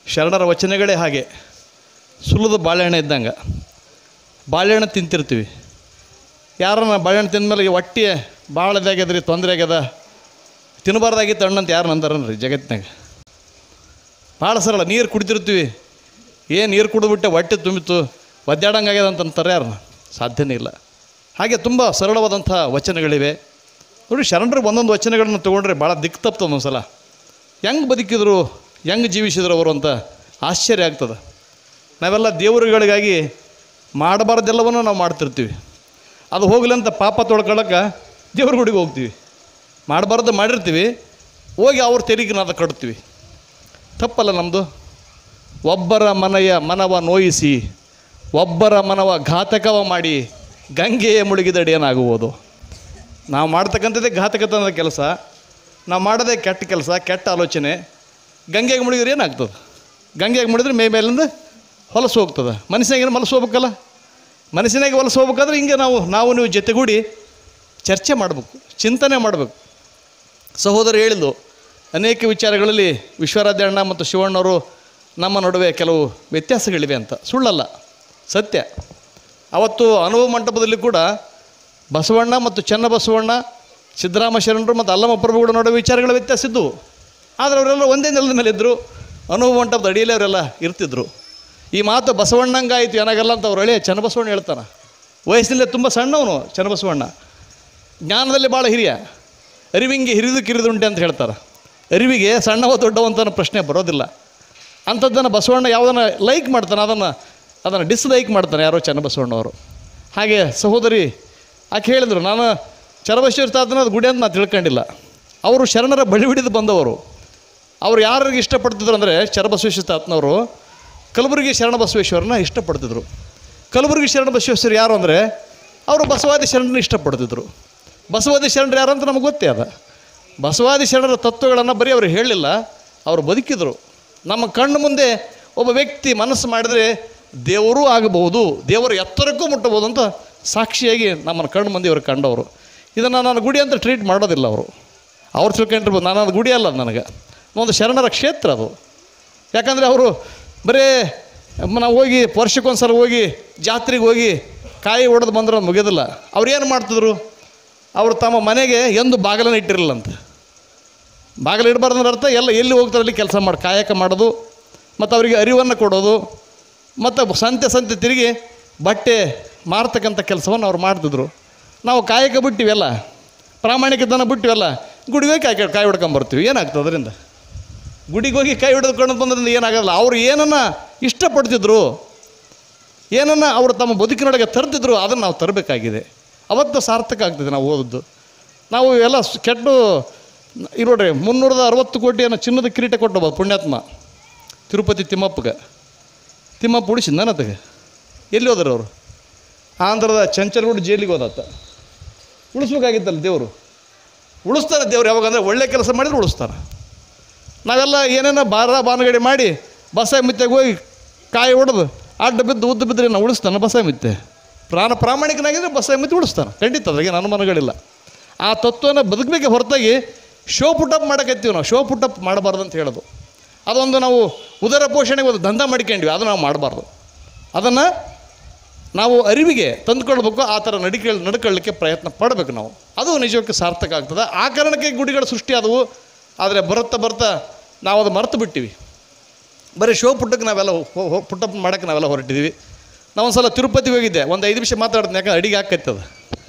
ಶರಣರ ವಚನಗಳೇ ಹಾಗೆ ಸುಲಿದ ಬಾಳೆಹಣ್ಣು ಇದ್ದಂಗೆ ಬಾಳೆಹಣ್ಣು ತಿಂತಿರ್ತೀವಿ ಯಾರನ್ನ ಬಾಳೆಹಣ್ಣು ತಿಂದಮೇಲೆ ಈ ಹೊಟ್ಟೆ ಭಾಳ ಇದಾಗ್ಯದ್ರಿ ತೊಂದರೆ ಆಗ್ಯದ ತಿನ್ನಬಾರ್ದಾಗಿತ್ತು ಹಣ್ಣಂತ ಯಾರು ನಂತಾರನ್ರಿ ಜಗತ್ತಿನಾಗ ಭಾಳ ಸರಳ ನೀರು ಕುಡಿತಿರ್ತೀವಿ ಏನು ನೀರು ಕುಡಿದ್ಬಿಟ್ಟೆ ಹೊಟ್ಟೆ ತುಂಬಿತು ಒದ್ದಾಡಂಗಾಗ್ಯದ ಅಂತ ಅಂತಾರೆ ಯಾರನ್ನ ಸಾಧ್ಯನೇ ಇಲ್ಲ ಹಾಗೆ ತುಂಬ ಸರಳವಾದಂಥ ವಚನಗಳಿವೆ ನೋಡಿ ಶರಣರು ಒಂದೊಂದು ವಚನಗಳನ್ನು ತೊಗೊಂಡ್ರೆ ಭಾಳ ದಿಕ್ಕು ತಪ್ತು ಒಂದೊಂದು ಸಲ ಹೆಂಗೆ ಬದುಕಿದ್ರು ಹೆಂಗೆ ಜೀವಿಸಿದ್ರು ಅವರು ಅಂತ ಆಶ್ಚರ್ಯ ಆಗ್ತದೆ ನಾವೆಲ್ಲ ದೇವರುಗಳಿಗಾಗಿ ಮಾಡಬಾರ್ದೆಲ್ಲವನ್ನು ನಾವು ಮಾಡ್ತಿರ್ತೀವಿ ಅದು ಹೋಗಲಿ ಅಂತ ಪಾಪ ತೊಳ್ಕೊಳಕ್ಕೆ ದೇವ್ರ ಗುಡಿಗೆ ಹೋಗ್ತೀವಿ ಮಾಡಬಾರ್ದು ಮಾಡಿರ್ತೀವಿ ಹೋಗಿ ಅವ್ರ ತೆರಿಗೆ ನಾವು ಕಟ್ತೀವಿ ತಪ್ಪಲ್ಲ ನಮ್ಮದು ಒಬ್ಬರ ಮನೆಯ ಮನವ ನೋಯಿಸಿ ಒಬ್ಬರ ಮನವ ಘಾತಕವ ಮಾಡಿ ಗಂಗೆಯ ಮುಳುಗಿದಡಿ ಏನಾಗುವುದು ನಾವು ಮಾಡ್ತಕ್ಕಂಥದ್ದೇ ಘಾತಕತನದ ಕೆಲಸ ನಾವು ಮಾಡೋದೇ ಕೆಟ್ಟ ಕೆಲಸ ಕೆಟ್ಟ ಆಲೋಚನೆ ಗಂಗೆಗೆ ಮುಳುಗಿದ್ರೆ ಏನಾಗ್ತದೆ ಗಂಗೆಗೆ ಮುಳಿದ್ರೆ ಮೇ ಮೇಲಿಂದ ಹೊಲಸು ಹೋಗ್ತದೆ ಮನಸ್ಸಿನಾಗೇನು ಮಲಸು ಹೋಗ್ಬೇಕಲ್ಲ ಮನಸ್ಸಿನಾಗೆ ಹೊಲಸು ಹೋಗ್ಬೇಕಾದ್ರೆ ಹಿಂಗೆ ನಾವು ನಾವು ನೀವು ಜೊತೆಗೂಡಿ ಚರ್ಚೆ ಮಾಡಬೇಕು ಚಿಂತನೆ ಮಾಡಬೇಕು ಸಹೋದರ ಹೇಳಿದ್ದು ಅನೇಕ ವಿಚಾರಗಳಲ್ಲಿ ವಿಶ್ವರಾಧ್ಯ ಅಣ್ಣ ಮತ್ತು ಶಿವಣ್ಣವರು ನಮ್ಮ ನಡುವೆ ಕೆಲವು ವ್ಯತ್ಯಾಸಗಳಿವೆ ಅಂತ ಸುಳ್ಳಲ್ಲ ಸತ್ಯ ಅವತ್ತು ಅನುಭವ ಮಂಟಪದಲ್ಲಿ ಕೂಡ ಬಸವಣ್ಣ ಮತ್ತು ಚನ್ನಬಸವಣ್ಣ ಸಿದ್ದರಾಮ ಶರಣರು ಮತ್ತು ಅಲ್ಲಮ ಪ್ರಭುಗಳ ನಡುವೆ ವಿಚಾರಗಳ ವ್ಯತ್ಯಾಸ ಇದ್ದವು ಆದರೆ ಅವರೆಲ್ಲ ಒಂದೇ ನೆಲದ ಮೇಲೆ ಇದ್ದರು ಅನುಭವ ಮಂಟಪದ ಅಡಿಯಲ್ಲಿ ಅವರೆಲ್ಲ ಇರ್ತಿದ್ರು ಈ ಮಾತು ಬಸವಣ್ಣಂಗಾಯಿತು ಏನಾಗಲ್ಲ ಅಂತ ಅವ್ರು ಹೇಳಿ ಚನ್ನಬಸವಣ್ಣ ಹೇಳ್ತಾನೆ ವಯಸ್ಸಿನಲ್ಲೇ ತುಂಬ ಸಣ್ಣವನು ಚನ್ನಬಸವಣ್ಣ ಜ್ಞಾನದಲ್ಲಿ ಭಾಳ ಹಿರಿಯ ಅರಿವಿಂಗೆ ಹಿರಿದು ಕಿರಿದುಂಟೆ ಅಂತ ಹೇಳ್ತಾರೆ ಅರಿವಿಗೆ ಸಣ್ಣವ ದೊಡ್ಡವ ಅಂತ ಅನ್ನೋ ಪ್ರಶ್ನೆ ಬರೋದಿಲ್ಲ ಅಂಥದ್ದನ್ನು ಬಸವಣ್ಣ ಯಾವುದನ್ನು ಲೈಕ್ ಮಾಡ್ತಾನೆ ಅದನ್ನು ಅದನ್ನು ಡಿಸ್ಲೈಕ್ ಮಾಡ್ತಾನೆ ಯಾರೋ ಚನ್ನಬಸವಣ್ಣವರು ಹಾಗೆ ಸಹೋದರಿ ಆಕೆ ಹೇಳಿದರು ನಾನು ಚರಬಸವೇಶ್ವರ ತಾತನ ಗುಡಿ ಅಂತ ನಾನು ತಿಳ್ಕೊಂಡಿಲ್ಲ ಅವರು ಶರಣರ ಬಳಿ ಹಿಡಿದು ಬಂದವರು ಅವ್ರು ಯಾರಿಗೆ ಇಷ್ಟಪಡ್ತಿದ್ರು ಅಂದರೆ ಚರಬಸವೇಶ್ವರ ತಾತನವರು ಕಲಬುರಗಿ ಶರಣಬಸವೇಶ್ವರನ ಇಷ್ಟಪಡ್ತಿದ್ರು ಕಲಬುರಗಿ ಶರಣಬಸವೇಶ್ವರ ಯಾರು ಅಂದರೆ ಅವರು ಬಸವಾದಿ ಶರಣರನ್ನ ಇಷ್ಟಪಡ್ತಿದ್ರು ಬಸವಾದಿ ಶರಣರು ಯಾರು ಅಂತ ನಮಗೆ ಗೊತ್ತೇ ಅದ ಬಸವಾದಿ ಶರಣರ ತತ್ವಗಳನ್ನು ಬರೀ ಅವರು ಹೇಳಲಿಲ್ಲ ಅವರು ಬದುಕಿದರು ನಮ್ಮ ಕಣ್ಣು ಮುಂದೆ ಒಬ್ಬ ವ್ಯಕ್ತಿ ಮನಸ್ಸು ಮಾಡಿದರೆ ದೇವರೂ ಆಗಬಹುದು ದೇವರ ಎತ್ತರಕ್ಕೂ ಮುಟ್ಟಬಹುದು ಅಂತ ಸಾಕ್ಷಿಯಾಗಿ ನಮ್ಮನ್ನು ಕಣ್ಣು ಮುಂದೆ ಇವರು ಕಂಡವರು ಇದನ್ನು ನಾನು ಗುಡಿ ಅಂತ ಟ್ರೀಟ್ ಮಾಡೋದಿಲ್ಲ ಅವರು ಅವ್ರು ತಿಳ್ಕೊಂಡಿರ್ಬೋದು ನಾನು ಅದು ಗುಡಿ ಅಲ್ಲ ಅದು ನನಗೆ ಒಂದು ಶರಣರ ಕ್ಷೇತ್ರ ಅದು ಯಾಕಂದರೆ ಅವರು ಬರೀ ಮ- ನಾವು ಹೋಗಿ ವರ್ಷಕ್ಕೊಂದು ಸಲ ಹೋಗಿ ಜಾತ್ರೆಗೆ ಹೋಗಿ ಕಾಯಿ ಹೊಡೆದು ಬಂದ್ರೆ ಅದು ಮುಗಿಯೋದಿಲ್ಲ ಅವ್ರು ಏನು ಮಾಡ್ತಿದ್ರು ಅವರು ತಮ್ಮ ಮನೆಗೆ ಎಂದು ಬಾಗಿಲನ್ನು ಇಟ್ಟಿರಲಿಲ್ಲ ಅಂತ ಬಾಗಿಲು ಇಡಬಾರ್ದು ಅಂದ್ರೆ ಅರ್ಥ ಎಲ್ಲ ಎಲ್ಲಿ ಹೋಗ್ತಾರೆ ಅಲ್ಲಿ ಕೆಲಸ ಮಾಡಿ ಕಾಯಕ ಮಾಡೋದು ಮತ್ತು ಅವರಿಗೆ ಅರಿವನ್ನು ಕೊಡೋದು ಮತ್ತು ಸಂತೆ ಸಂತೆ ತಿರುಗಿ ಬಟ್ಟೆ ಮಾರ್ತಕ್ಕಂಥ ಕೆಲಸವನ್ನು ಅವ್ರು ಮಾಡ್ತಿದ್ರು ನಾವು ಕಾಯಕ ಬಿಟ್ಟಿವೆಲ್ಲ ಪ್ರಾಮಾಣಿಕತನ ಬಿಟ್ಟಿವೆಲ್ಲ ಗುಡಿಗೆ ಹೋಗಿ ಕಾಯಿ ಕಾಯಿ ಹೊಡ್ಕೊಂಬರ್ತೀವಿ ಏನಾಗ್ತದೆ ಅದರಿಂದ ಗುಡಿಗೆ ಹೋಗಿ ಕೈ ಹಿಡಿದುಕೊಂಡು ಬಂದ್ರಿಂದ ಏನಾಗಲ್ಲ ಅವ್ರು ಏನನ್ನು ಇಷ್ಟಪಡ್ತಿದ್ರು ಏನನ್ನು ಅವರು ತಮ್ಮ ಬದುಕಿನೊಳಗೆ ತರ್ತಿದ್ರು ಅದನ್ನು ನಾವು ತರಬೇಕಾಗಿದೆ ಅವತ್ತು ಸಾರ್ಥಕ ಆಗ್ತದೆ ನಾವು ಓದದ್ದು ನಾವು ಎಲ್ಲ ಸ್- ಕೆಟ್ಟು ಈಗ ನೋಡ್ರಿ ಮುನ್ನೂರದ ಅರವತ್ತು ಕೋಟಿಯನ್ನು ಚಿನ್ನದ ಕಿರೀಟ ಕೊಟ್ಟು ಪುಣ್ಯಾತ್ಮ ತಿರುಪತಿ ತಿಮ್ಮಪ್ಪಗೆ ತಿಮ್ಮಪ್ಪ ಉಳಿಸಿದ ನನ್ನತಗೆ ಎಲ್ಲಿ ಹೋದ್ರು ಅವರು ಆಂಧ್ರದ ಚಂಚನಗೂಡು ಜೈಲಿಗೆ ಹೋದಾತ ಉಳಿಸ್ಬೇಕಾಗಿತ್ತಲ್ಲ ದೇವರು ಉಳಿಸ್ತಾರೆ ದೇವ್ರು ಯಾವಾಗ ಅಂದರೆ ಒಳ್ಳೆ ಕೆಲಸ ಮಾಡಿದ್ರೆ ಉಳಿಸ್ತಾರೆ ನಾವೆಲ್ಲ ಏನೇನೋ ಬಾರ ಬಾನಗಡಿ ಮಾಡಿ ಬಸ ಮಿತ್ತೆಗೆ ಹೋಗಿ ಕಾಯಿ ಹೊಡೆದು ಅಡ್ಡ ಬಿದ್ದು ಉದ್ದು ಬಿದ್ದರೆ ನಾವು ಉಳಿಸ್ತಾನೆ ಬಸ ಮಿತ್ತೆ ಪ್ರಾಣ ಪ್ರಾಮಾಣಿಕನಾಗಿದ್ದರೆ ಬಸ ಮಿತ್ತಿ ಉಳಿಸ್ತಾನೆ ಖಂಡಿತ ಅದ್ರಾಗೇನು ಅನುಮಾನಗಳಿಲ್ಲ ಆ ತತ್ವನ ಬದುಕಬೇಕೆ ಹೊರತಾಗಿ ಶೋ ಪುಟಪ್ ಮಾಡಕತ್ತೀವಿ ನಾವು ಶೋ ಪುಟಪ್ ಮಾಡಬಾರ್ದು ಅಂತ ಹೇಳೋದು ಅದೊಂದು ನಾವು ಉದರ ಪೋಷಣೆಗೆ ಒಂದು ದಂಧ ಮಾಡ್ಕೊಂಡ್ವಿ ಅದು ನಾವು ಮಾಡಬಾರ್ದು ಅದನ್ನು ನಾವು ಅರಿವಿಗೆ ತಂದುಕೊಳ್ಬೇಕು ಆ ಥರ ನಡಿಕೆ ನಡ್ಕೊಳ್ಳಿಕ್ಕೆ ಪ್ರಯತ್ನ ಪಡಬೇಕು ನಾವು ಅದು ನಿಜಕ್ಕೆ ಸಾರ್ಥಕ ಆಗ್ತದೆ ಆ ಕಾರಣಕ್ಕೆ ಗುಡಿಗಳು ಸೃಷ್ಟಿ ಆದವು ಆದರೆ ಬರುತ್ತಾ ಬರ್ತಾ ನಾವು ಅದು ಮರೆತು ಬಿಟ್ಟಿವಿ ಬರೀ ಶೋ ಪುಟ್ಟಕ್ಕೆ ನಾವೆಲ್ಲ ಪುಟ್ಟಪ್ ಮಾಡೋಕ್ಕೆ ನಾವೆಲ್ಲ ಹೊರಟಿದ್ದೀವಿ ನಾವೊಂದು ಸಲ ತಿರುಪತಿಗೆ ಹೋಗಿದ್ದೆ ಒಂದು ಐದು ನಿಮಿಷ ಮಾತಾಡ್ತೀನಿ ಯಾಕಂದ್ರೆ ಅಡಿಗೆ ಹಾಕೈತದ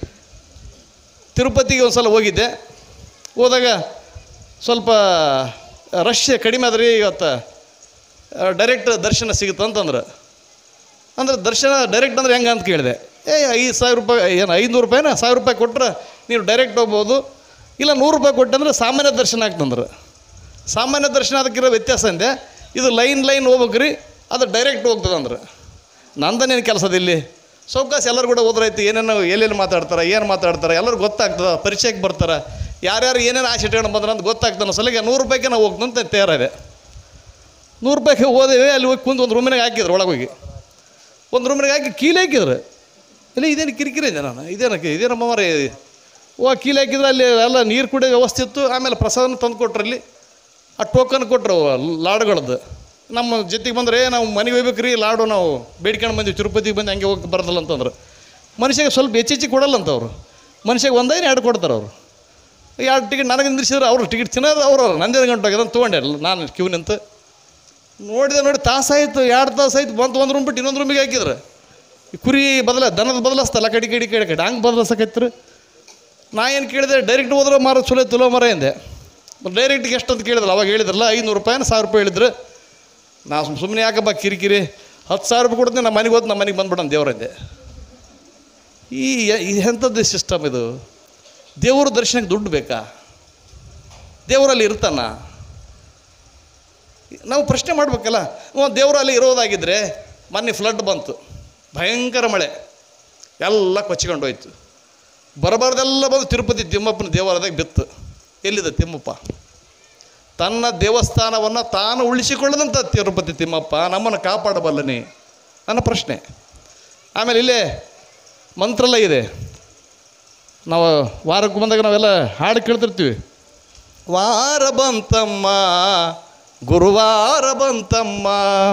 ತಿರುಪತಿಗೆ ಒಂದು ಸಲ ಹೋಗಿದ್ದೆ ಹೋದಾಗ ಸ್ವಲ್ಪ ರಶ್ ಕಡಿಮೆ ಆದ್ರಿ ಇವತ್ತು ಡೈರೆಕ್ಟ್ ದರ್ಶನ ಸಿಗುತ್ತೆ ಅಂತಂದ್ರೆ ಅಂದ್ರೆ ದರ್ಶನ ಡೈರೆಕ್ಟ್ ಅಂದ್ರೆ ಹೆಂಗೆ ಅಂತ ಕೇಳಿದೆ ಏ ಐದು ಸಾವಿರ ರೂಪಾಯಿ ಏನು ಐನೂರು ರೂಪಾಯಿನ ಸಾವಿರ ರೂಪಾಯಿ ಕೊಟ್ಟರೆ ನೀವು ಡೈರೆಕ್ಟ್ ಹೋಗ್ಬೋದು ಇಲ್ಲ ನೂರು ರೂಪಾಯಿ ಕೊಟ್ಟಂದ್ರೆ ಸಾಮಾನ್ಯ ದರ್ಶನ ಆಗ್ತಂದ್ರೆ ಸಾಮಾನ್ಯ ದರ್ಶನ ಅದಕ್ಕಿರೋ ವ್ಯತ್ಯಾಸ ಅಂದೆ ಇದು ಲೈನ್ ಲೈನ್ ಹೋಗ್ಬೇಕ್ರಿ ಅದು ಡೈರೆಕ್ಟ್ ಹೋಗ್ತದೆ ಅಂದ್ರೆ ನಂದನೇನು ಕೆಲಸದ ಇಲ್ಲಿ ಸೌಕಾಸ ಎಲ್ಲರೂ ಕೂಡ ಹೋದ್ರಾಯ್ತು ಏನೇನು ಎಲ್ಲೆಲ್ಲಿ ಮಾತಾಡ್ತಾರೆ ಏನು ಮಾತಾಡ್ತಾರೆ ಎಲ್ಲರೂ ಗೊತ್ತಾಗ್ತದೆ ಪರಿಚಯಕ್ಕೆ ಬರ್ತಾರೆ ಯಾರ್ಯಾರು ಏನೇನು ಆಸೆ ಇಟ್ಕೊಂಡು ಬಂದ್ರೆ ಅಂತ ಗೊತ್ತಾಗ್ತಾನೆ ಸಲಿಗೆ ನೂರು ರೂಪಾಯಿಗೆ ನಾವು ಹೋಗ್ತಂತ ತಯಾರಿದೆ ನೂರು ರೂಪಾಯಿಗೆ ಹೋದೇವೆ ಅಲ್ಲಿ ಹೋಗಿ ಕುಂತು ಒಂದು ರೂಮಿನಾಗ ಹಾಕಿದ್ರು ಒಳಗೆ ಹೋಗಿ ಒಂದು ರೂಮಿನಾಗ ಹಾಕಿ ಕೀಲಿ ಹಾಕಿದ್ರು ಇಲ್ಲ ಇದೇನು ಕಿರಿಕಿರಿ ಇದೆ ನಾನು ಇದೇನಕ್ಕೆ ಇದೇನಮ್ಮ ಮರ ಓ ಕೀಲಿ ಹಾಕಿದ್ರೆ ಅಲ್ಲಿ ಎಲ್ಲ ನೀರು ಕುಡಿಯೋ ವ್ಯವಸ್ಥೆ ಇತ್ತು ಆಮೇಲೆ ಪ್ರಸಾದನ ತಂದು ಕೊಟ್ರು ಅಲ್ಲಿ ಆ ಟೋಕನ್ ಕೊಟ್ಟರು ಲಾಡ್ಗಳದ್ದು ನಮ್ಮ ಜೊತೆಗೆ ಬಂದರೆ ನಾವು ಮನೆಗೆ ಹೋಗ್ಬೇಕು ರೀ ಲಾಡು ನಾವು ಬೇಡ್ಕೊಂಡು ಬಂದೀವಿ ತಿರುಪತಿಗೆ ಬಂದು ಹಂಗೆ ಹೋಗಿ ಬರೋದಿಲ್ಲ ಅಂತಂದ್ರೆ ಮನುಷ್ಯಗೆ ಸ್ವಲ್ಪ ಹೆಚ್ಚೆಚ್ಚಿ ಕೊಡಲ್ಲ ಅಂತ ಅವರು ಮನುಷ್ಯಗೆ ಒಂದೇನು ಎರಡು ಕೊಡ್ತಾರೆ ಅವರು ಎರಡು ಟಿಕೆಟ್ ನನಗೆ ನಿಂದಿಸಿದ್ರೆ ಅವರು ಟಿಕೆಟ್ ತಿನ್ನೋದು ಅವರು ನಂದೇ ಗಂಟೆ ಹೋಗ್ಯದ ತೊಗೊಂಡೆ ನಾನು ಕ್ಯೂ ನಿಂತು ನೋಡಿದೆ ನೋಡಿ ತಾಸಾಯ್ತು ಎರಡು ತಾಸು ಆಯ್ತು ಬಂತು ಒಂದು ರೂಮ್ ಬಿಟ್ಟು ಇನ್ನೊಂದು ರೂಮಿಗೆ ಹಾಕಿದ್ರು ಈ ಕುರಿ ಬದಲ ದನದ ಬದಲಾಸ್ತಲ್ಲ ಕಡಿ ಕಡಿ ಕಡಿ ಕಡಿ ಹಂಗೆ ಬದಲಾಸಕೈತ್ರಿ ನಾ ಏನು ಕೇಳಿದೆ ಡೈರೆಕ್ಟ್ ಹೋದ್ರೆ ಮಾರ ಚಲೋ ತುಲೋ ಮರ ಎಂದೆ ಡೈರೆಕ್ಟ್ಗೆ ಎಷ್ಟು ಅಂತ ಕೇಳಿದ್ರಲ್ಲ ಅವಾಗ ಹೇಳಿದ್ರಲ್ಲ ಐನೂರು ರೂಪಾಯಿನ ಸಾವಿರ ರೂಪಾಯಿ ಹೇಳಿದ್ರು ನಾ ಸುಮ್ಮ ಸುಮ್ಮನೆ ಯಾಕಪ್ಪ ಕಿರಿಕಿರಿ ಹತ್ತು ಸಾವಿರ ರೂಪಾಯಿ ಕೊಡ್ತೀನಿ ನಮ್ಮ ಮನೆಗೆ ಹೋದ್ ನಮ್ಮ ಮನೆಗೆ ಬಂದ್ಬಿಡೋಣ ದೇವರಂದೆ ಈ ಈ ಎಂಥದ್ದು ಸಿಸ್ಟಮ್ ಇದು ದೇವರ ದರ್ಶನಕ್ಕೆ ದುಡ್ಡು ಬೇಕಾ ದೇವರಲ್ಲಿ ಇರ್ತಾನ ನಾವು ಪ್ರಶ್ನೆ ಮಾಡಬೇಕಲ್ಲ ದೇವರಲ್ಲಿ ಇರೋದಾಗಿದ್ದರೆ ಮೊನ್ನೆ ಫ್ಲಡ್ ಬಂತು ಭಯಂಕರ ಮಳೆ ಎಲ್ಲ ಕೊಚ್ಕೊಂಡು ಹೋಯ್ತು ಬರಬಾರ್ದೆಲ್ಲ ಬಂದು ತಿರುಪತಿ ತಿಮ್ಮಪ್ಪನ ದೇವಾಲಯದಾಗ ಬಿತ್ತು ಎಲ್ಲಿದೆ ತಿಮ್ಮಪ್ಪ ತನ್ನ ದೇವಸ್ಥಾನವನ್ನು ತಾನು ಉಳಿಸಿಕೊಳ್ಳದಂಥ ತಿರುಪತಿ ತಿಮ್ಮಪ್ಪ ನಮ್ಮನ್ನು ಕಾಪಾಡಬಲ್ಲನೆ ನನ್ನ ಪ್ರಶ್ನೆ ಆಮೇಲೆ ಇಲ್ಲೇ ಮಂತ್ರಾಲಯ ಇದೆ ನಾವು ವಾರಕ್ಕೆ ಬಂದಾಗ ನಾವೆಲ್ಲ ಹಾಡು ಕೇಳ್ತಿರ್ತೀವಿ ವಾರ ಬಂತಮ್ಮ ಗುರುವಾರ ಬಂತಮ್ಮ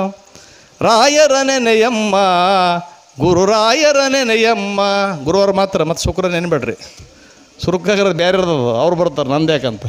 ರಾಯರ ನೆನೆಯಮ್ಮ ಗುರು ರಾಯರ ನೆನೆಯಮ್ಮ ಗುರುವಾರ ಮಾತ್ರ ಮತ್ತು ಶುಕ್ರ ನೆನೆಬೇಡ್ರಿ ಸುರುಕಾಗರ ಬೇರೆ ಇರೋದು ಅವ್ರು ಬರ್ತಾರೆ ನಂದು ಯಾಕಂತ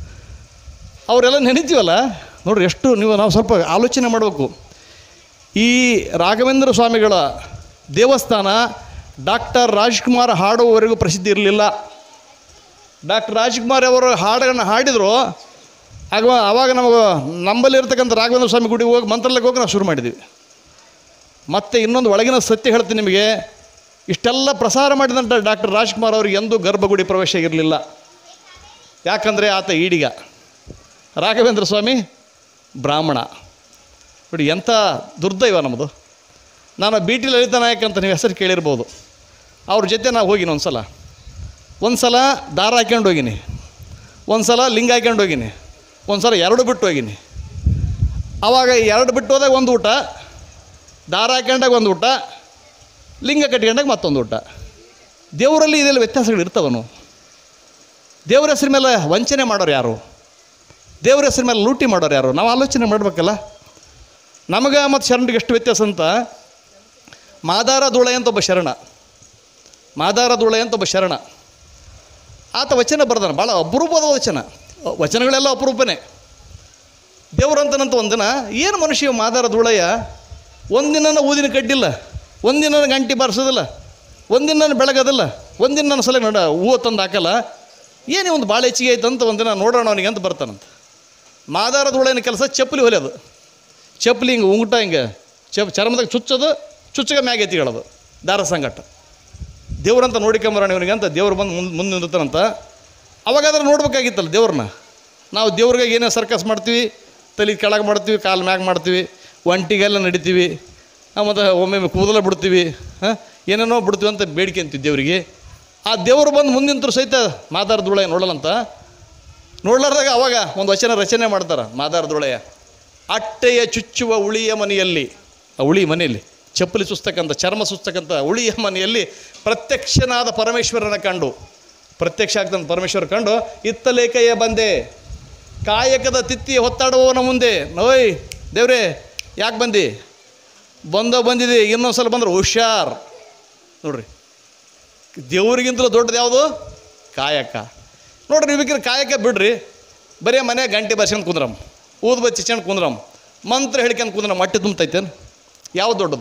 ಅವರೆಲ್ಲ ನೆನಿತೀವಲ್ಲ ನೋಡ್ರಿ ಎಷ್ಟು ನೀವು ನಾವು ಸ್ವಲ್ಪ ಆಲೋಚನೆ ಮಾಡಬೇಕು ಈ ರಾಘವೇಂದ್ರ ಸ್ವಾಮಿಗಳ ದೇವಸ್ಥಾನ ಡಾಕ್ಟರ್ ರಾಜ್ಕುಮಾರ್ ಹಾಡುವವರೆಗೂ ಪ್ರಸಿದ್ಧಿ ಇರಲಿಲ್ಲ ಡಾಕ್ಟರ್ ರಾಜ್ಕುಮಾರ್ ಅವರು ಹಾಡುಗಳನ್ನ ಹಾಡಿದರು ಆಗ ಆವಾಗ ನಮಗೆ ನಂಬಲ್ಲಿರ್ತಕ್ಕಂಥ ರಾಘವೇಂದ್ರ ಸ್ವಾಮಿ ಗುಡಿಗೆ ಹೋಗಿ ಮಂತ್ರಾಲಯಕ್ಕೆ ಹೋಗಿ ನಾವು ಶುರು ಮಾಡಿದ್ವಿ ಮತ್ತು ಇನ್ನೊಂದು ಒಳಗಿನ ಸತ್ಯ ಹೇಳ್ತೀನಿ ನಿಮಗೆ ಇಷ್ಟೆಲ್ಲ ಪ್ರಸಾರ ಮಾಡಿದಂಥ ಡಾಕ್ಟರ್ ರಾಜ್ಕುಮಾರ್ ಅವರಿಗೆ ಎಂದೂ ಗರ್ಭಗುಡಿ ಪ್ರವೇಶ ಇರಲಿಲ್ಲ ಯಾಕಂದರೆ ಆತ ಈಡಿಗ ರಾಘವೇಂದ್ರ ಸ್ವಾಮಿ ಬ್ರಾಹ್ಮಣ ನೋಡಿ ಎಂಥ ದುರ್ದೈವ ನಮ್ಮದು ನಾನು ಬಿ ಟಿ ಲಲಿತಾ ನಾಯಕ್ ಅಂತ ನೀವು ಹೆಸರು ಕೇಳಿರ್ಬೋದು ಅವ್ರ ಜೊತೆ ನಾವು ಹೋಗಿನಿ ಒಂದು ಸಲ ಒಂದು ಸಲ ದಾರ ಹಾಕ್ಯಂಡು ಹೋಗಿನಿ ಒಂದು ಸಲ ಲಿಂಗ ಹಾಕ್ಯಂಡು ಹೋಗಿನಿ ಒಂದು ಸಲ ಎರಡು ಬಿಟ್ಟು ಹೋಗಿನಿ ಆವಾಗ ಎರಡು ಬಿಟ್ಟು ಹೋದಾಗ ಒಂದು ಊಟ ದಾರ ಹಾಕ್ಯಂಡಾಗ ಒಂದು ಊಟ ಲಿಂಗ ಕಟ್ಕೊಂಡಾಗ ಮತ್ತೊಂದು ಊಟ ದೇವರಲ್ಲಿ ಇದೆಲ್ಲ ವ್ಯತ್ಯಾಸಗಳು ಇರ್ತವನು ದೇವ್ರ ಹೆಸರು ಮೇಲೆ ವಂಚನೆ ಮಾಡೋರು ಯಾರು ದೇವ್ರ ಹೆಸರು ಮೇಲೆ ಲೂಟಿ ಮಾಡೋರು ಯಾರು ನಾವು ಆಲೋಚನೆ ಮಾಡಬೇಕಲ್ಲ ನಮಗೆ ಮತ್ತು ಶರಣರಿಗೆ ಎಷ್ಟು ವ್ಯತ್ಯಾಸ ಅಂತ ಮಾದಾರ ಧೂಳೆ ಅಂತ ಒಬ್ಬ ಶರಣ ಮಾದಾರ ಧೂಳೆ ಅಂತ ಒಬ್ಬ ಶರಣ ಆತ ವಚನ ಬರ್ದಾನ ಭಾಳ ಅಪರೂಪದ ವಚನ ವಚನಗಳೆಲ್ಲ ಅಪರೂಪನೇ ದೇವರಂತನಂತ ಒಂದಿನ ಏನು ಮನುಷ್ಯ ಮಾದಾರ ಧೂಳಯ್ಯ ಒಂದಿನ ಊದಿನ ಕಡ್ಡಿಲ್ಲ ಒಂದಿನ ಗಂಟಿ ಬಾರಿಸೋದಿಲ್ಲ ಒಂದಿನ ಬೆಳಗೋದಿಲ್ಲ ಒಂದಿನ ನನ್ನ ಸಲ ನೋಡ ಹೂವು ತಂದು ಹಾಕಲ್ಲ ಏನೇ ಒಂದು ಭಾಳ ಹೆಚ್ಚಿಗೆ ಆಯ್ತು ಅಂತ ಒಂದಿನ ನೋಡೋಣ ಅವನಿಗೆ ಅಂತ ಬರ್ತಾನಂತ ಮಾದಾರ ಧೂಳಿನ ಕೆಲಸ ಚಪ್ಪಲಿ ಹೊಲಿಯೋದು ಚಪ್ಪಲಿ ಹಿಂಗೆ ಉಂಗುಟ ಹಿಂಗೆ ಚಪ್ ಚರ್ಮದಾಗ ಚುಚ್ಚೋದು ಚುಚ್ಚಗ ಮ್ಯಾಗೆ ಎತ್ತಿಕೊಳ್ಳೋದು ದಾರ ಸಂಗಟ ದೇವ್ರಂತ ನೋಡಿಕೊಂಬರೋಣ ಇವನಿಗೆ ಅಂತ ದೇವ್ರು ಬಂದು ಮುಂದೆ ಮುಂದೆ ನಿಂದಿರ್ತಾನಂತ ಅವಾಗಾದ್ರೆ ನೋಡ್ಬೇಕಾಗಿತ್ತಲ್ಲ ದೇವ್ರನ್ನ ನಾವು ದೇವ್ರಿಗೆ ಏನೇ ಸರ್ಕಸ್ ಮಾಡ್ತೀವಿ ತಲೆ ಕೆಳಗೆ ಮಾಡ್ತೀವಿ ಕಾಲು ಮ್ಯಾಗ ಮಾಡ್ತೀವಿ ಒಂಟಿಗೆಲ್ಲ ನಡಿತೀವಿ ಮತ್ತು ಒಮ್ಮೊಮ್ಮೆ ಕೂದಲ ಬಿಡ್ತೀವಿ ಹಾಂ ಏನೇನೋ ಬಿಡ್ತೀವಿ ಅಂತ ಬೇಡಿಕೆ ಅಂತೀವಿ ದೇವರಿಗೆ ಆ ದೇವರು ಬಂದು ಮುಂದಿಂತರು ಸಹಿತ ಮಾತಾಡ್ದೊಳೆ ನೋಡಲ್ಲಂತ ನೋಡ್ಲಾರ್ದಾಗ ಅವಾಗ ಒಂದು ವಚನ ರಚನೆ ಮಾಡ್ತಾರೆ ಮಾದಾರದೊಳೆಯ ಅಟ್ಟೆಯ ಚುಚ್ಚುವ ಉಳಿಯ ಮನೆಯಲ್ಲಿ ಆ ಉಳಿ ಮನೆಯಲ್ಲಿ ಚಪ್ಪಲಿ ಸುಸ್ತಕ್ಕಂಥ ಚರ್ಮ ಸುಸ್ತಕ್ಕಂಥ ಉಳಿಯ ಮನೆಯಲ್ಲಿ ಪ್ರತ್ಯಕ್ಷನಾದ ಪರಮೇಶ್ವರನ ಕಂಡು ಪ್ರತ್ಯಕ್ಷ ಆಗ್ತಂತ ಪರಮೇಶ್ವರ ಕಂಡು ಇತ್ತಲೇ ಕೈಯ ಬಂದೆ ಕಾಯಕದ ತಿತ್ತಿ ಹೊತ್ತಾಡುವವನ ಮುಂದೆ ನೋಯ್ ದೇವ್ರೇ ಯಾಕೆ ಬಂದಿ ಬಂದೋ ಬಂದಿದೆ ಇನ್ನೊಂದು ಸಲ ಬಂದ್ರೆ ಹುಷಾರ್ ನೋಡ್ರಿ ದೇವ್ರಿಗಿಂತಲೂ ದೊಡ್ಡದು ಯಾವುದು ಕಾಯಕ ನೋಡ್ರಿ ನೀವು ಬೇಕಿದ್ರೆ ಕಾಯಕ ಬಿಡ್ರಿ ಬರೀ ಮನೆ ಗಂಟೆ ಬರ್ಸ್ಕೊಂಡು ಕುಂದ್ರಮ್ ಊದ್ ಬಚ್ಚಿ ಚೆಂಡ್ ಕುಂದ್ರಮ್ ಮಂತ್ರ ಹೇಳ್ಕೊಂಡು ಕುಂದ್ರಮ್ ಹೊಟ್ಟೆ ತುಂಬತೈತೇನು ಯಾವ್ದು ದೊಡ್ಡದು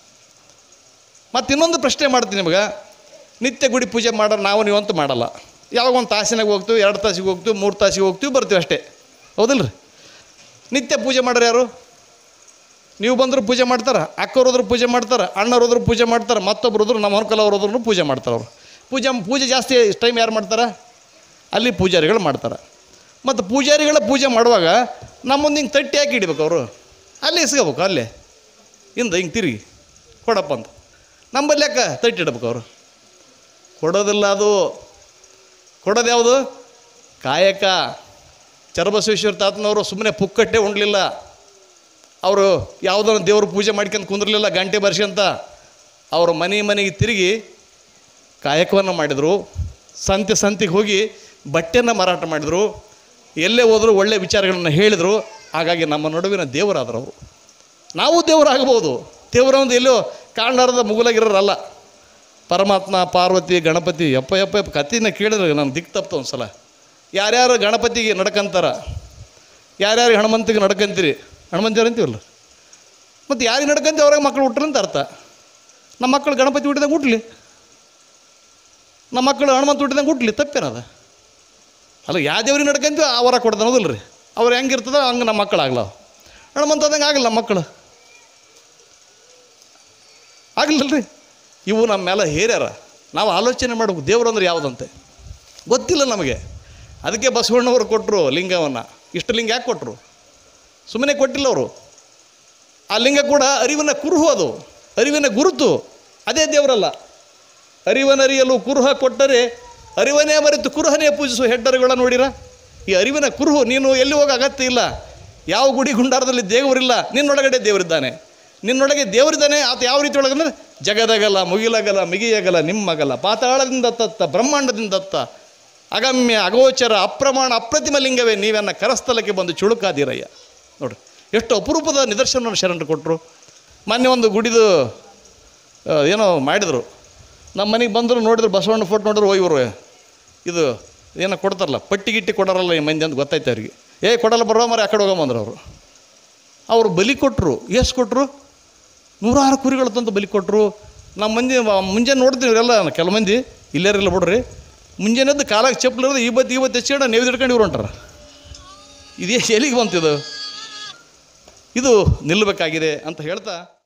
ಮತ್ತು ಇನ್ನೊಂದು ಪ್ರಶ್ನೆ ಮಾಡ್ತೀನಿ ನಿಮಗೆ ನಿತ್ಯ ಗುಡಿ ಪೂಜೆ ಮಾಡೋರು ನಾವು ನೀವು ಅಂತ ಮಾಡಲ್ಲ ಯಾವಾಗ ಒಂದು ತಾಸಿನಾಗ ಹೋಗ್ತೀವಿ ಎರಡು ತಾಸಿಗೆ ಹೋಗ್ತೀವಿ ಮೂರು ತಾಸಿಗೆ ಹೋಗ್ತೀವಿ ಬರ್ತೀವಿ ಅಷ್ಟೇ ಹೌದಿಲ್ಲ ರೀ ನಿತ್ಯ ಪೂಜೆ ಮಾಡೋರು ಯಾರು ನೀವು ಬಂದರೂ ಪೂಜೆ ಮಾಡ್ತಾರೆ ಅಕ್ಕವ್ರು ಹೋದ್ರು ಪೂಜೆ ಮಾಡ್ತಾರೆ ಅಣ್ಣವ್ರು ಹೋದ್ರು ಪೂಜೆ ಮಾಡ್ತಾರೆ ಮತ್ತೊಬ್ರು ಹೋದ್ರು ನಮ್ಮ ಹೊರಕಲ್ ಅವ್ರು ಹೋದ್ರು ಪೂಜೆ ಮಾಡ್ತಾರೆ ಅವರು ಪೂಜೆ ಪೂಜೆ ಜಾಸ್ತಿ ಟೈಮ್ ಯಾರು ಮಾಡ್ತಾರೆ ಅಲ್ಲಿ ಪೂಜಾರಿಗಳು ಮಾಡ್ತಾರೆ ಮತ್ತು ಪೂಜಾರಿಗಳ ಪೂಜೆ ಮಾಡುವಾಗ ನಮ್ಮ ಮುಂದೆ ಹಿಂಗೆ ತಟ್ಟಿ ಹಾಕಿ ಇಡ್ಬೇಕು ಅವರು ಅಲ್ಲಿ ಇಸ್ಕೋಬೇಕು ಅಲ್ಲೇ ಹಿಂದೆ ಹಿಂಗೆ ತಿರುಗಿ ಕೊಡಪ್ಪ ಅಂತ ನಮ್ಮಲ್ಲಿ ಯಾಕೆ ತಟ್ಟಿ ಇಡ್ಬೇಕು ಅವರು ಕೊಡೋದಿಲ್ಲ ಅದು ಕೊಡೋದು ಯಾವುದು ಕಾಯಕ ಚರಬಸವೇಶ್ವರ ತಾತನವರು ಸುಮ್ಮನೆ ಪುಕ್ಕಟ್ಟೆ ಉಣ್ಲಿಲ್ಲ ಅವರು ಯಾವುದೋ ಒಂದು ದೇವ್ರ ಪೂಜೆ ಮಾಡ್ಕೊಂಡು ಕುಂದಿರಲಿಲ್ಲ ಗಂಟೆ ಬರ್ಸ್ಕೊಂತ ಅವರು ಮನೆ ಮನೆಗೆ ತಿರುಗಿ ಕಾಯಕವನ್ನು ಮಾಡಿದರು ಸಂತೆ ಸಂತಿಗೆ ಹೋಗಿ ಬಟ್ಟೆಯನ್ನು ಮಾರಾಟ ಮಾಡಿದರು ಎಲ್ಲೇ ಹೋದರೂ ಒಳ್ಳೆಯ ವಿಚಾರಗಳನ್ನು ಹೇಳಿದರು ಹಾಗಾಗಿ ನಮ್ಮ ನಡುವಿನ ದೇವರಾದರು ಅವರು ನಾವು ದೇವರಾಗಬಹುದು ದೇವರ ಒಂದು ಎಲ್ಲೋ ಕಾಣಲಾರದ ಮುಗುಲಾಗಿರೋರಲ್ಲ ಪರಮಾತ್ಮ ಪಾರ್ವತಿ ಗಣಪತಿ ಯಪ್ಪ ಯಪ್ಪ ಯಪ್ಪ ಕತ್ತಿನ ಕೇಳಿದ್ರೆ ನಾನು ದಿಕ್ ತಪ್ತು ಒಂದು ಸಲ ಯಾರ್ಯಾರು ಗಣಪತಿಗೆ ನಡ್ಕಂತಾರ ಯಾರ್ಯಾರು ಹನುಮಂತಿಗೆ ನಡ್ಕಂತೀರಿ ಹನುಮಂತಿಯವ್ರು ಅಂತೀವಲ್ಲ ಮತ್ತು ಯಾರಿಗೆ ನಡ್ಕಂತೀವಿ ಅವ್ರಿಗೆ ಮಕ್ಕಳು ಹುಟ್ಟ್ರಿ ಅಂತ ಅರ್ಥ ನಮ್ಮ ಮಕ್ಕಳು ಗಣಪತಿ ಹುಟ್ಟಿದಾಗ ಹುಟ್ಲಿ ನಮ್ಮ ಮಕ್ಕಳು ಹನುಮಂತ ಹುಟ್ಟಿದಂಗೆ ಹುಟ್ಲಿ ತಪ್ಪೇನದ ಅಲ್ಲ ಯಾವ ದೇವ್ರಿಗೆ ನಡ್ಕಂತೀವಿ ಆ ವರ ಕೊಡ್ತಾನೆ ಹೌದಿಲ್ಲ ರೀ ಅವ್ರು ಹೆಂಗಿರ್ತದ ಹಂಗೆ ನಮ್ಮ ಮಕ್ಕಳು ಆಗ್ಲವ ಹನುಮಂತ ಆದಂಗೆ ಆಗಲ್ಲ ನಮ್ಮ ಮಕ್ಕಳು ಆಗಲಿಲ್ಲರಿ ಇವು ನಮ್ಮ ಮೇಲೆ ಹೇರ್ಯಾರ ನಾವು ಆಲೋಚನೆ ಮಾಡಬೇಕು ದೇವ್ರು ಅಂದ್ರೆ ಯಾವುದಂತೆ ಗೊತ್ತಿಲ್ಲ ನಮಗೆ ಅದಕ್ಕೆ ಬಸವಣ್ಣವರು ಕೊಟ್ಟರು ಲಿಂಗವನ್ನು ಇಷ್ಟು ಲಿಂಗ ಯಾಕೆ ಕೊಟ್ಟರು ಸುಮ್ಮನೆ ಕೊಟ್ಟಿಲ್ಲ ಅವರು ಆ ಲಿಂಗ ಕೂಡ ಅರಿವಿನ ಕುರುಹು ಅದು ಅರಿವಿನ ಗುರುತು ಅದೇ ದೇವರಲ್ಲ ಅರಿವನರಿಯಲು ಕುರುಹ ಕೊಟ್ಟರೆ ಅರಿವನೇ ಮರೆತು ಕುರುಹನೇ ಪೂಜಿಸುವ ಹೆಡ್ಡರುಗಳ ನೋಡಿರ ಈ ಅರಿವಿನ ಕುರುಹು ನೀನು ಎಲ್ಲಿ ಹೋಗೋ ಅಗತ್ಯ ಇಲ್ಲ ಯಾವ ಗುಡಿ ಗುಂಡಾರದಲ್ಲಿ ದೇವರಿಲ್ಲ ನಿನ್ನೊಳಗಡೆ ದೇವರಿದ್ದಾನೆ ನಿನ್ನೊಳಗೆ ದೇವರಿದ್ದಾನೆ ಆತ ಯಾವ ರೀತಿ ಒಳಗಂದ್ರೆ ಜಗದಗಲ ಮುಗಿಲಗಲ ಮಿಗಿಯಗಲ ನಿಮ್ಮಗಲ ಪಾತಾಳದಿಂದ ತತ್ತ ಬ್ರಹ್ಮಾಂಡದಿಂದ ತತ್ತ ಅಗಮ್ಯ ಅಗೋಚರ ಅಪ್ರಮಾಣ ಅಪ್ರತಿಮ ಲಿಂಗವೇ ನೀವೆನ್ನ ಕರಸ್ಥಲಕ್ಕೆ ಬಂದು ಚುಳುಕಾದಿರಯ್ಯ ನೋಡ್ರಿ ಎಷ್ಟು ಅಪರೂಪದ ನಿದರ್ಶನವನ್ನು ಶರಣರು ಕೊಟ್ಟರು ಮೊನ್ನೆ ಒಂದು ಗುಡಿದು ಆ, ಏನೋ ಮಾಡಿದರು ನಮ್ಮ ಮನೆಗೆ ಬಂದರು ನೋಡಿದ್ರು ಬಸವಣ್ಣ ಫೋಟೋ ನೋಡಿದ್ರು ಹೋಗಿವರು ಇದು ಏನೋ ಕೊಡ್ತಾರಲ್ಲ ಪಟ್ಟಿ ಗಿಟ್ಟಿ ಕೊಡೋರಲ್ಲ ಈ ಮಂದಿ ಅಂತ ಗೊತ್ತಾಯ್ತು ಅವ್ರಿಗೆ ಏ ಕೊಡಲ್ಲ ಬರೋ ಮರ ಆ ಕಡೆ ಹೋಗಂಬಂದ್ರು ಅವರು ಅವರು ಬಲಿ ಕೊಟ್ಟರು ಎಷ್ಟು ಕೊಟ್ಟರು ನೂರಾರು ಕುರಿಗಳು ತಂದು ಬಲಿ ಕೊಟ್ಟರು ನಮ್ಮ ಮಂದಿ ಮ- ಮುಂಜಾನೆ ನೋಡ್ತೀವಿ ಇವರೆಲ್ಲ ಕೆಲ ಮಂದಿ ಇಲ್ಲೇರಿಲ್ಲ ಬಿಡ್ರಿ ಮುಂಜಾನೆದ್ದು ಕಾಲಾಗ ಚಪ್ಪಲಿರೋದು ಈ ಬತ್ತಿ ಈ ಬತ್ತಿ ಹೆಚ್ಚಿಡ ನೇವ್ ಹಿಡ್ಕೊಂಡು ಇವ್ರು ಹೊಂಟಾರ ಇದೇ ಎಲ್ಲಿಗೆ ಬಂತಿದು ಇದು ನಿಲ್ಲಬೇಕಾಗಿದೆ ಅಂತ ಹೇಳ್ತಾ